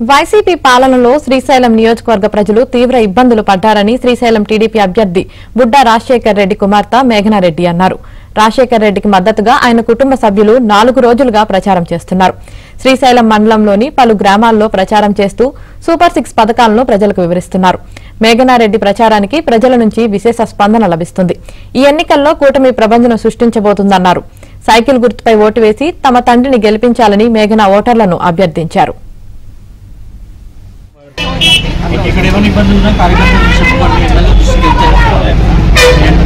YCP పాలనలో శ్రీశైలం నియోజకవర్గ ప్రజలు తీవ్ర ఇబ్బందులు పడ్డారని శ్రీశైలం టీడీపీ అభ్యర్థి బుడ్డా రాజశేఖర్ రెడ్డి కుమార్తె మేఘనారెడ్డి అన్నారు రాజశేఖర్ రెడ్డికి మద్దతుగా ఆయన కుటుంబ సభ్యులు నాలుగు రోజులుగా ప్రచారం చేస్తున్నారు శ్రీశైలం మండలంలోని పలు గ్రామాల్లో ప్రచారం చేస్తూ సూపర్ సిక్స్ పథకాలను ప్రజలకు వివరిస్తున్నారు మేఘనారెడ్డి ప్రచారానికి ప్రజల నుంచి విశేష స్పందన లభిస్తుంది ఈ ఎన్నికల్లో కూటమి ప్రభంజనం సృష్టించబోతుందన్నారు సైకిల్ గుర్తుపై ఓటు వేసి తమ తండ్రిని గెలిపించాలని మేఘన ఓటర్లను అభ్యర్థించారు ఇక్కడ ఏమైనా ఇబ్బందులు ఉన్నా కార్యకర్తలు చెప్పుకోండి ఎమ్మెల్యే దృష్టికి వెళ్తే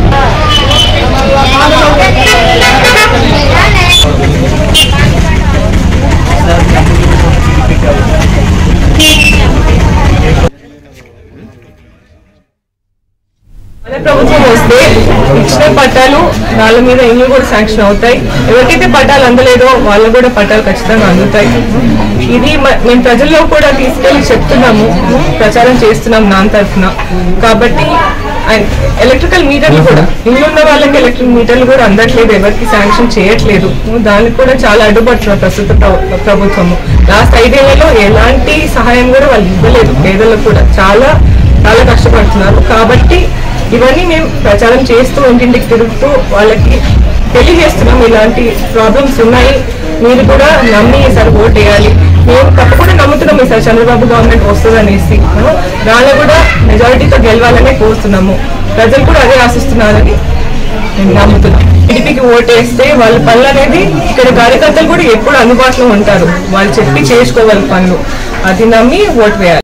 మన ప్రభుత్వం వస్తే ఇచ్చిన పట్టాలు వాళ్ళ మీద ఇల్లు కూడా శాంక్షన్ అవుతాయి ఎవరికైతే పట్టాలు అందలేదో వాళ్ళకు కూడా పట్టాలు ఖచ్చితంగా అందుతాయి ఇది మ- మేము ప్రజల్లో కూడా తీసుకెళ్లి చెప్తున్నాము ప్రచారం చేస్తున్నాం నాన్న తరఫున కాబట్టి అండ్ ఎలక్ట్రికల్ మీటర్లు కూడా ఇల్లు ఉన్న వాళ్ళకి ఎలక్ట్రిక్ మీటర్లు కూడా అందట్లేదు ఎవరికి శాంక్షన్ చేయట్లేదు దానికి కూడా చాలా అడ్డుపడుతున్నారు ప్రస్తుత ప్ర- ప్రభుత్వము లాస్ట్ ఐదేళ్లలో ఎలాంటి సహాయం కూడా వాళ్ళు ఇవ్వలేదు పేదలకు కూడా చాలా చాలా కష్టపడుతున్నారు కాబట్టి ఇవన్నీ మేము ప్రచారం చేస్తూ ఇంటింటికి తిరుగుతూ వాళ్ళకి తెలియజేస్తున్నాం ఇలాంటి ప్రాబ్లమ్స్ ఉన్నాయి మీరు కూడా నమ్మి ఈసారి ఓట్ వేయాలి మేము తప్పకుండా నమ్ముతున్నాం ఈసారి చంద్రబాబు గవర్నమెంట్ వస్తుంది అనేసి దానిలో కూడా మెజారిటీతో గెలవాలనే కోరుతున్నాము ప్రజలు కూడా అదే ఆశిస్తున్నారని మేము నమ్ముతున్నాం టీడీపీకి ఓటేస్తే వాళ్ళ పనులు అనేది ఇక్కడ కార్యకర్తలు కూడా ఎప్పుడు అందుబాటులో ఉంటారు వాళ్ళు చెప్పి చేసుకోవాలి పనులు అది నమ్మి ఓటు వేయాలి